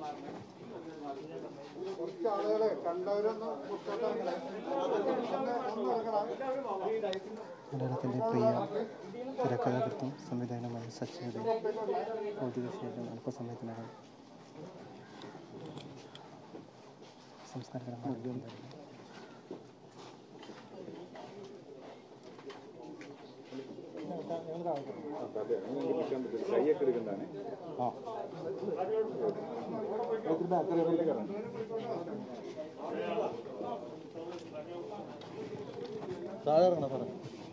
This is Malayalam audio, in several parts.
കുറച്ച് ആളുകളെ കണ്ടവരൊന്ന് പുറത്തോട്ടിറങ്ങണേ ഒന്ന് ഇറങ്ങണം മലയാളത്തിൻ്റെ പ്രിയ തിരക്കഥാകൃത്തും സംവിധാനമായ സച്ചിയുടെ ഭൗതികശരീരം അല്പസമയത്തിനകം സംസ്കാരകരമായ കൈയൊക്കെ എടുക്കുന്നതാണ് താഴെ ഇറങ്ങണം സാറേ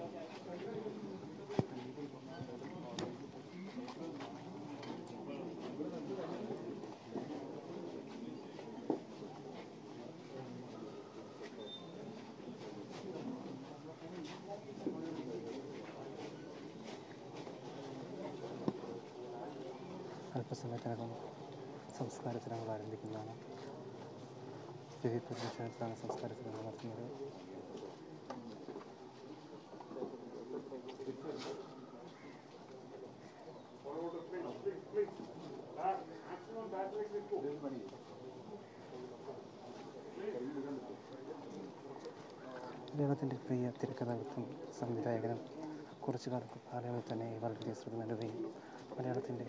അല്പസമയത്തിനകം സംസ്കാര ചടങ്ങുകൾ ആരംഭിക്കുന്നതാണ് സ്ഥിതി പ്രദർശനത്തിലാണ് സംസ്കാര ചടങ്ങുകൾ നടത്തുന്നത് മലയാളത്തിൻ്റെ പ്രിയ തിരക്കഥാകൃത്തും സംവിധായകനും കുറച്ചു കാലം കാലയളവിൽ തന്നെ വളരെയധികം ശ്രദ്ധ നേടുകയും മലയാളത്തിൻ്റെ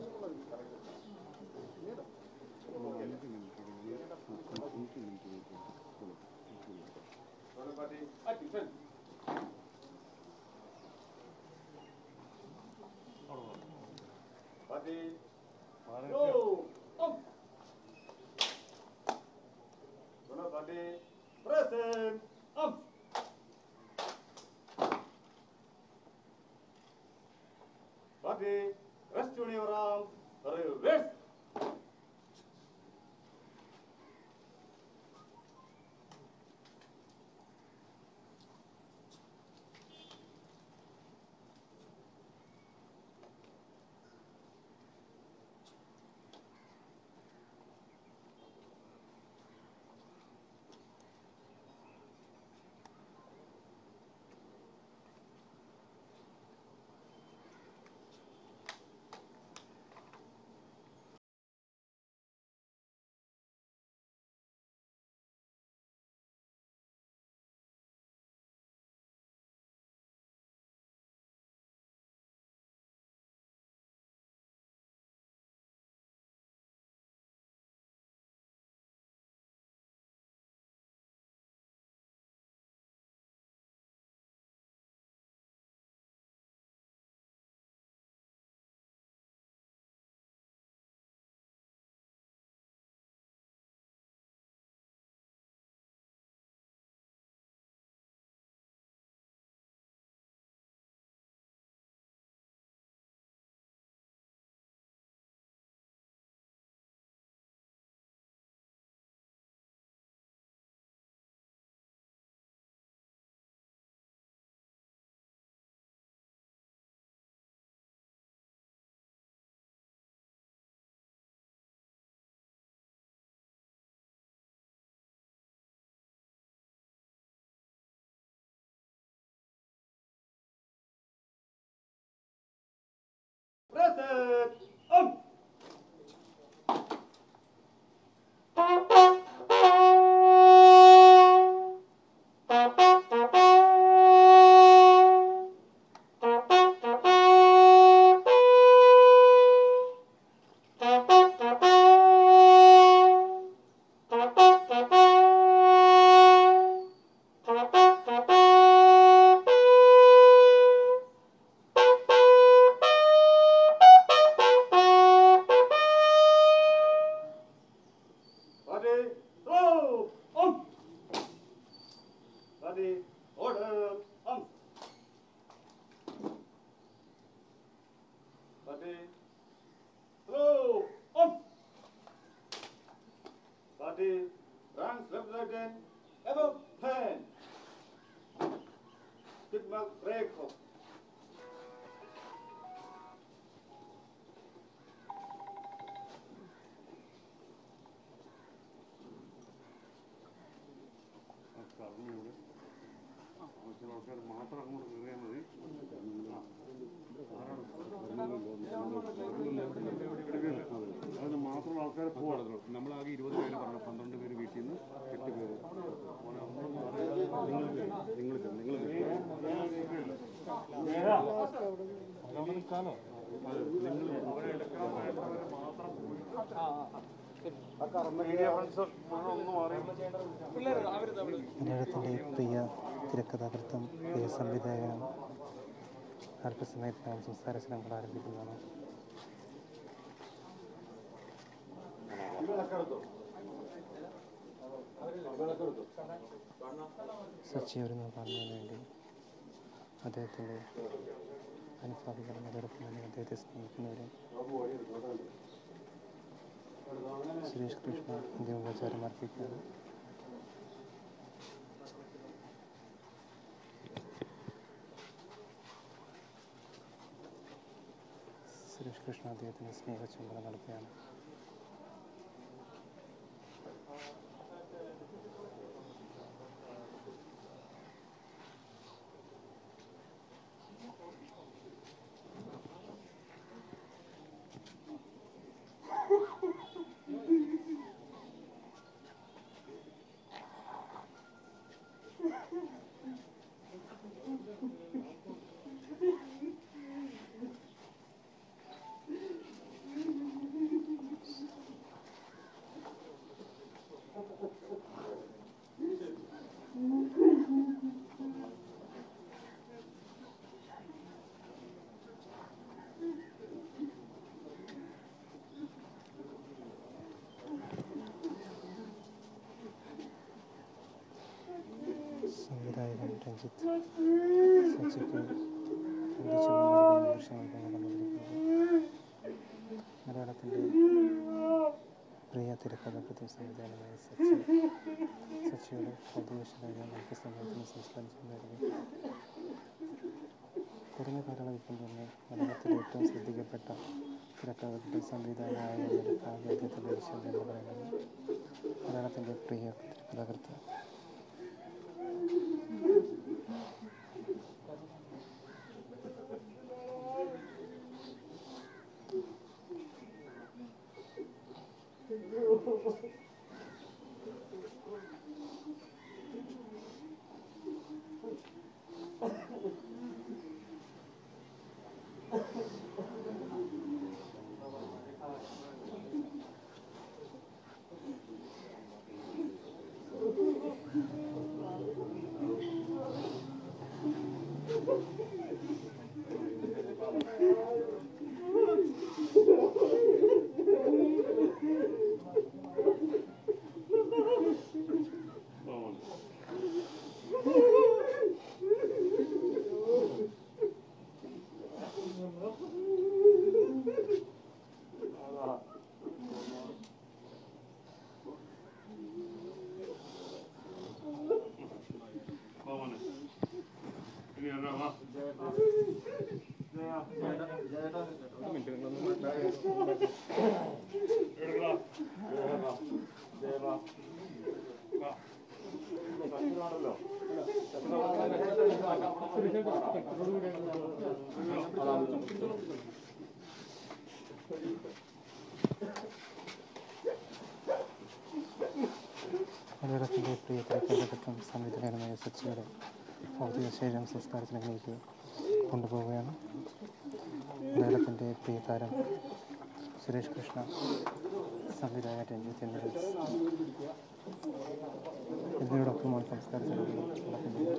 Present. Up. Body, rest on your arms, reverse. Present. Up. Body, slow. Up. Body, order. Up. Body, slow. Up. Body, runs left right hand, above hand. Skid mark, break off. ആവശ്യമുള്ള ആൾക്കാർ മാത്രം അങ്ങോട്ട് കയറിയാൽ മതി അതിന് മാത്രമുള്ള ആൾക്കാർ പോവാണ് നമ്മളാകെ ഇരുപത് പേര് പറഞ്ഞു പന്ത്രണ്ട് പേര് വീട്ടിൽ നിന്ന് എട്ട് പേര് നിങ്ങൾക്ക് നിങ്ങൾക്ക് മലയാളത്തിൻ്റെ പ്രിയ തിരക്കഥാകൃത്തും പ്രിയ സംവിധായകനും അല്പസമയത്തിനകം സംസാര ചടങ്ങുകൾ ആരംഭിക്കുന്നതാണ് സച്ചി ഒരുങ്ങും കാണുന്നതിന് വേണ്ടി അദ്ദേഹത്തിൻ്റെ അനുഭാവികളും അതോടൊപ്പം തന്നെ അദ്ദേഹത്തെ സ്നേഹിക്കുന്നവരും സുരേഷ് കൃഷ്ണ അന്തിമോപചാരം അർപ്പിക്കുകയാണ് സുരേഷ് കൃഷ്ണ അദ്ദേഹത്തിന് സ്നേഹചുംബനം നൽകുകയാണ് സംവിധായകൻ രഞ്ജിത്ത് സച്ചിക്ക് അന്ത്യചുംബനം നൽകുന്ന ദൃശ്യങ്ങൾക്കാണ് കണ്ടുകൊണ്ടിരിക്കുന്നത് മലയാളത്തിൻ്റെ പ്രിയ തിരക്കഥാകൃത്തും സംവിധാനമായ സച്ചി സച്ചിയുടെ ഭൗതികശരീരം അല്പസമയത്തിന് സംസ്കരിച്ചിട്ടുണ്ടായിരുന്നു കുറഞ്ഞ കാലയളവിൽ തന്നെ മലയാളത്തിലെ ഏറ്റവും ശ്രദ്ധിക്കപ്പെട്ട തിരക്കഥാകൃത്തും സംവിധായകനായ ഒരു ഭാഗ്യ അദ്ദേഹത്തെ ലഭിച്ചത് എന്ന് പറയുന്നത് മലയാളത്തിൻ്റെ പ്രിയ തിരക്കഥാകൃത്ത് ഇനി എന്നാ വാ എടുക്കടാ മലയാളത്തിൻ്റെ പ്രിയ തിരക്കഥാകൃത്തും സംവിധായകനുമായ സച്ചിയുടെ ഭൗതിക ശരീരം സംസ്കാരത്തിലേക്ക് കൊണ്ടുപോവുകയാണ് മലയാളത്തിൻ്റെ പ്രിയ താരം സുരേഷ് കൃഷ്ണ സംവിധായകൻ രഞ്ജിത്ത് എന്നിവർ എന്നിവരോടൊപ്പമാണ് സംസ്കാര ചടങ്ങുകൾ നടക്കുന്നത്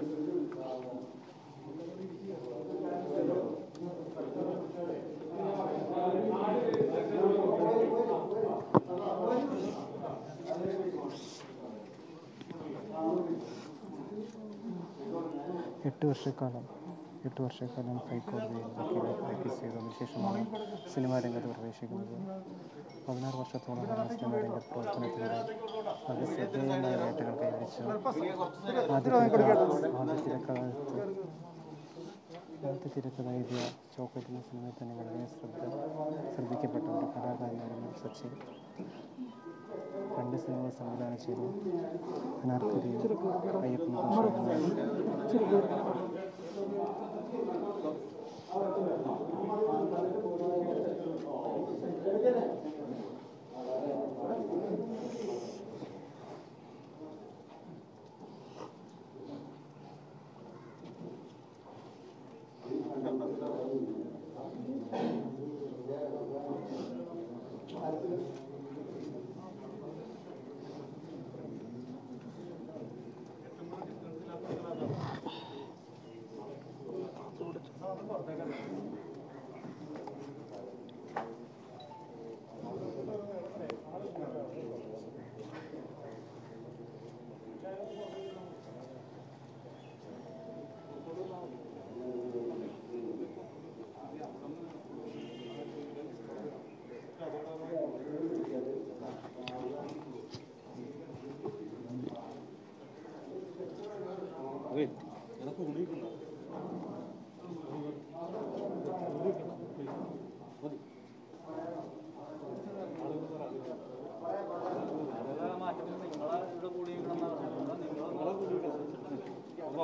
എട്ട് വർഷക്കാലം എട്ട് വർഷക്കാലം ഹൈക്കോടതിയിൽ വക്കീലെ പ്രാക്ടീസ് ചെയ്തതിനു ശേഷമാണ് സിനിമാ രംഗത്ത് പ്രവേശിക്കുന്നത് പതിനാറ് വർഷത്തോളമാണ് സിനിമാ രംഗത്ത് പ്രവർത്തനത്തിലൂടെ വളരെ ശ്രദ്ധേയമായ നേട്ടങ്ങൾ കൈവരിച്ചു ആദ്യ തിരക്കഥ ആദ്യ തിരക്കഥാകൃത്ത് ആദ്യ തിരക്കഥ എഴുതിയ ചോക്ലേറ്റ് എന്ന സിനിമയിൽ തന്നെ വളരെ ശ്രദ്ധ ശ്രദ്ധിക്കപ്പെട്ട ഒരു കലാകാരനായിരുന്നു സച്ചിൻ രണ്ട് സിനിമകൾ സംവിധാനം ചെയ്തു അനാർക്കലിയും അയ്യപ്പൻ കോശവും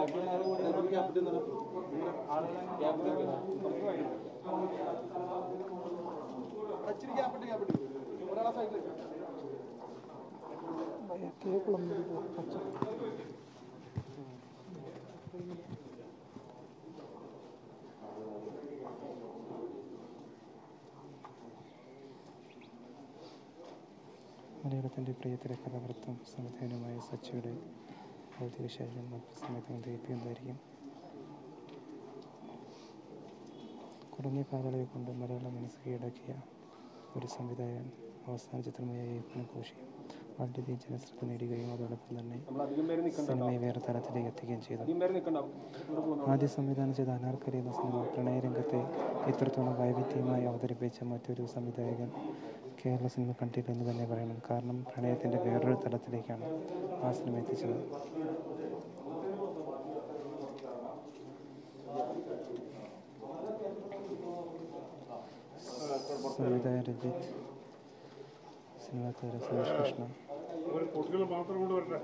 മലയാളത്തിൻ്റെ പ്രിയ തിരക്കഥാകൃത്തും സംവിധായകനുമായ സച്ചിയുടെ ഭൗതിക ശരീരം അല്പസമയത്ത് ദയിപ്പിക്കുന്നതായിരിക്കും കുറഞ്ഞ കാലയളവ് കൊണ്ട് മലയാള മനസ്സ് കീഴടക്കിയ ഒരു സംവിധായകൻ അവസാന ചിത്രമായ അയ്യപ്പനെ കോശി വളരെയധികം ജനശ്രദ്ധ നേടുകയും അതോടൊപ്പം തന്നെ സിനിമയെ വേറെ തലത്തിലേക്ക് എത്തിക്കുകയും ചെയ്തു ആദ്യ സംവിധാനം ചെയ്ത അനാർക്കലി എന്ന സിനിമ പ്രണയരംഗത്തെ ഇത്രത്തോളം വൈവിധ്യമായി അവതരിപ്പിച്ച മറ്റൊരു സംവിധായകൻ കേരള സിനിമ കണ്ടില്ലെന്ന് തന്നെ പറയണം കാരണം പ്രണയത്തിൻ്റെ വേറൊരു തലത്തിലേക്കാണ് ആ സിനിമ എത്തിച്ചത് സംവിധായകൻ രഞ്ജിത്ത് സിനിമാക്കാരൻ സുരേഷ് കൃഷ്ണ കുട്ടികൾ മാത്രം കൊണ്ട് വരട്ടെ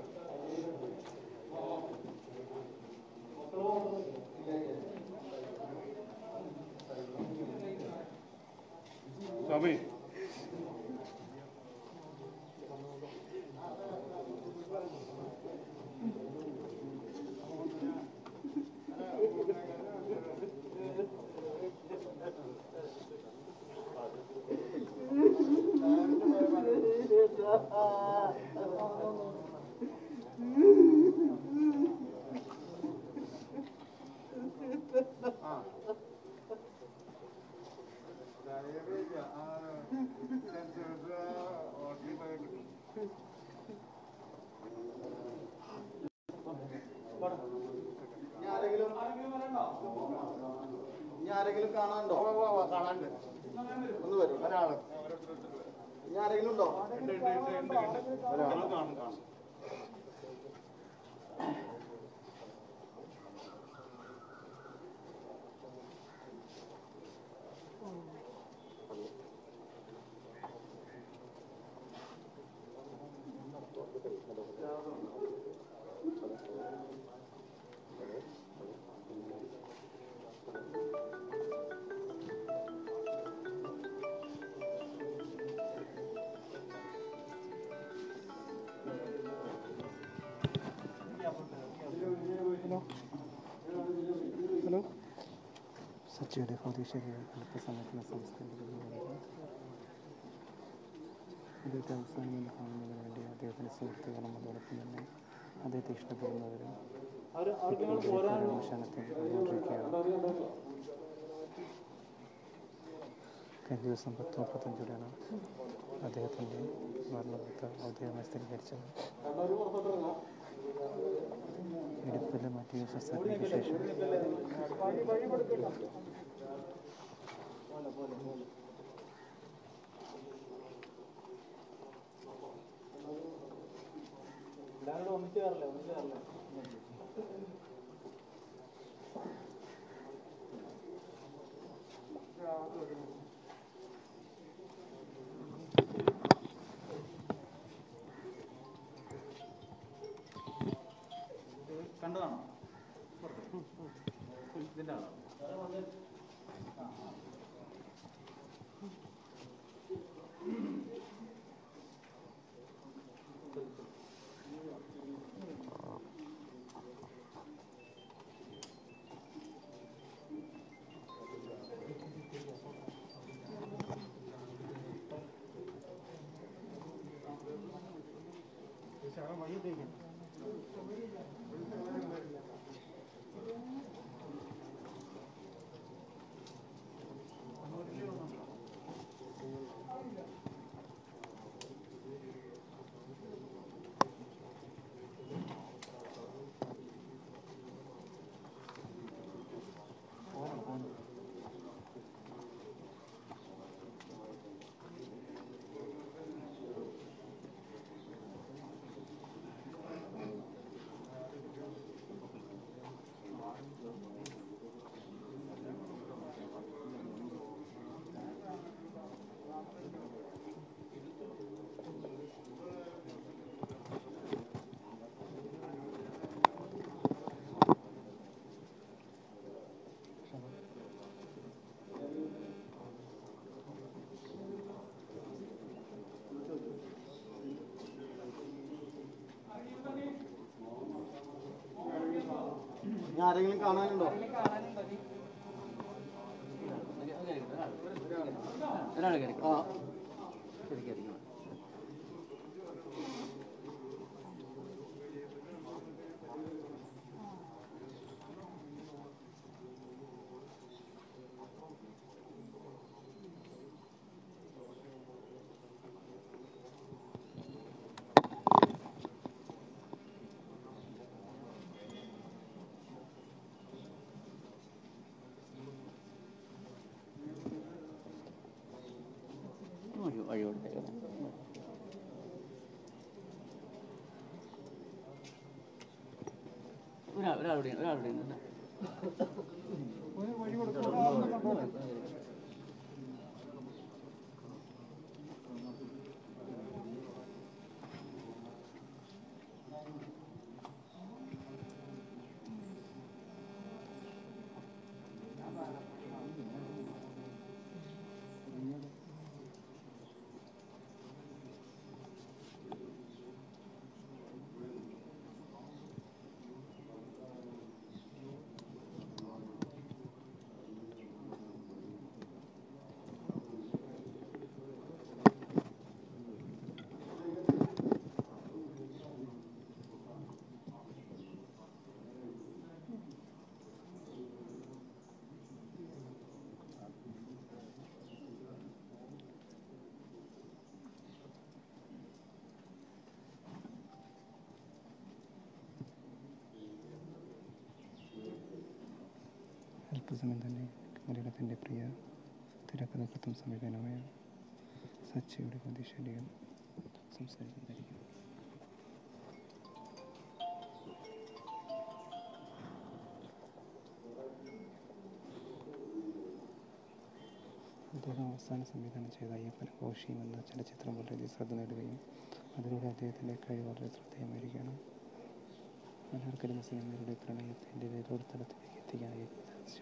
സ്വാമി ആരെങ്കിലും ഇനി ആരെങ്കിലും കാണാനുണ്ടോ കാണാനുണ്ട് ഒന്ന് വരും ഒരാള് ഇനി ആരെങ്കിലും ഉണ്ടോ ഒരാൾ കാണും കാണും ഹലോ സച്ചിയുടെ ഭൗതിക ശരീരം അല്പസമയത്തിന് സംസ്കരിക്കുന്നതായിരിക്കും അദ്ദേഹത്തെ അവസാനം എന്ന് കാണുന്നതിന് വേണ്ടി അദ്ദേഹത്തിൻ്റെ സുഹൃത്തുക്കളും അതോടൊപ്പം തന്നെ അദ്ദേഹത്തെ ഇഷ്ടപ്പെടുന്നവരും പരാമർശനത്തിൽ കൊണ്ടിരിക്കുകയാണ് കഴിഞ്ഞ ദിവസം പത്ത് മുപ്പത്തഞ്ചോടെയാണ് അദ്ദേഹത്തിൻ്റെ മരണവാർത്ത ഔദ്യോഗികമായി സ്ഥിരീകരിച്ചത് ഇടുപ്പിലെ മറ്റു ശസ്ത്രക്രിയയ്ക്ക് ശേഷം കണ്ടതാണോ ഇതിന്റെ ആണോ ഇനി ആരെങ്കിലും കാണാനുണ്ടോ ഒരാൾ കയറി ആ കയറി കയറി വഴി വഴി കൊടുത്തേക്കാം ഒരാൾ ഒരാളുടെ ഒരാളുടെ അല്പസമയം തന്നെ മലയാളത്തിൻ്റെ പ്രിയ തിരക്കഥാകൃത്തും സംവിധാനമായ സച്ചിയുടെ മതിശല്യം സംസാരിക്കുന്നതായിരിക്കും അദ്ദേഹം അവസാന സംവിധാനം ചെയ്ത അയ്യപ്പൻ ഘോഷിയും എന്ന ചലച്ചിത്രം വളരെയധികം ശ്രദ്ധ നേടുകയും അതിലൂടെ അദ്ദേഹത്തിൻ്റെ കഴിവ് വളരെ ശ്രദ്ധേയമായിരിക്കുകയാണ് മലയാളക്കരമ സിനിമയുടെ പ്രണയത്തിൻ്റെ ഏതൊരു തലത്തിലേക്ക് എത്തിക്കാൻ അയ്യപ്പൻ സാധിച്ചു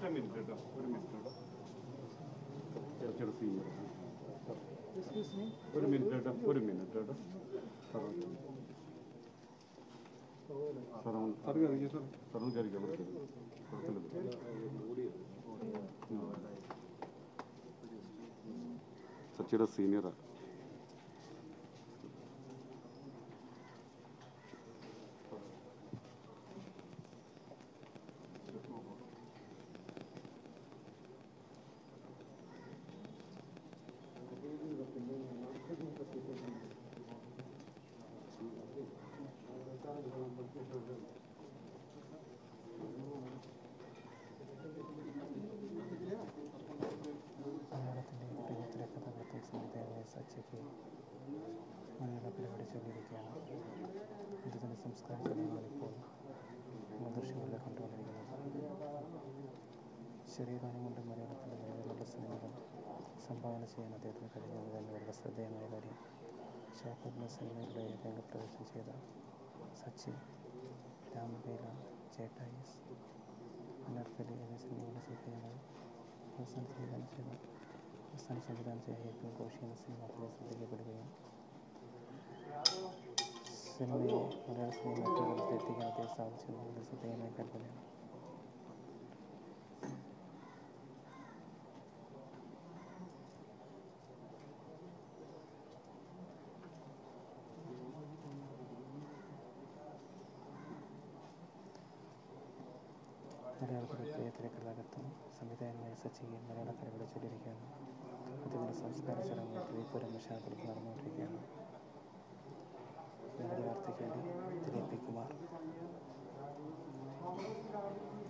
മിനിറ്റ് കേട്ടോ ഒരു മിനിറ്റ് കേട്ടോ കുറച്ചുകൂടെ സീനിയർ ഒരു മിനിറ്റ് കേട്ടോ ഒരു മിനിറ്റ് കേട്ടോ സാറോ സാറോ സാർ കയറിക്കോ സാർ സാറൊന്ന് കയറിക്കോളൂ കുഴപ്പമില്ല സച്ചിയുടെ സീനിയറാണ് മലയാളത്തിൻ്റെ പ്രിയ തിരക്കഥാകൃത്തും സംവിധായകനായ സച്ചിക്ക് മലയാള പരിപാടി ചൊല്ലിയിരിക്കുകയാണ് ഇതിൻ്റെ സംസ്കാര ചടങ്ങുകളിപ്പോൾ നമ്മൾ ദൃശ്യങ്ങളിൽ കണ്ടുകൊണ്ടിരിക്കുന്നത് ചെറിയ കാലം കൊണ്ട് മലയാളത്തിൻ്റെ നിലവിലുള്ള സിനിമകൾ സംഭാവന ചെയ്യാൻ അദ്ദേഹത്തിന് കഴിഞ്ഞത് തന്നെ വളരെ ശ്രദ്ധേയമായ കാര്യം ഷാഫുഖ് സിനിമയുടെ രംഗപ്രവേശം ചെയ്ത സച്ചിൻ രാമവേല ചേട്ടായിസ് അനർക്കലി എന്നീ സിനിമകളുടെ ശ്രദ്ധേയമായി അവസാനം സംവിധാനം ചെയ്ത അവസാനം സംവിധാനം ചെയ്ത ഹേപ്പി കോശി എന്ന സിനിമ അതിലെ ശ്രദ്ധിക്കപ്പെടുകയും സിനിമയെ മലയാള സിനിമ മറ്റുള്ളവർക്ക് എത്തിക്കാൻ അദ്ദേഹം സാധിച്ചു എന്നുള്ളത് ശ്രദ്ധേയമായ കൽപ്പനയാണ് മലയാളത്തിലെ പ്രിയ തിരക്കഥാകൃത്തും സംവിധായകനായ സച്ചിയെ മലയാള കലകളെ ചൊല്ലിയിരിക്കുകയാണ് അദ്ദേഹത്തിൻ്റെ സംസ്കാര ചടങ്ങ് ത്രിപുരം വിശാഖപുരത്ത് നടന്നുകൊണ്ടിരിക്കുകയാണ് നഗര വാർത്തയ്ക്ക് വേണ്ടി ദിലീപ് പി കുമാർ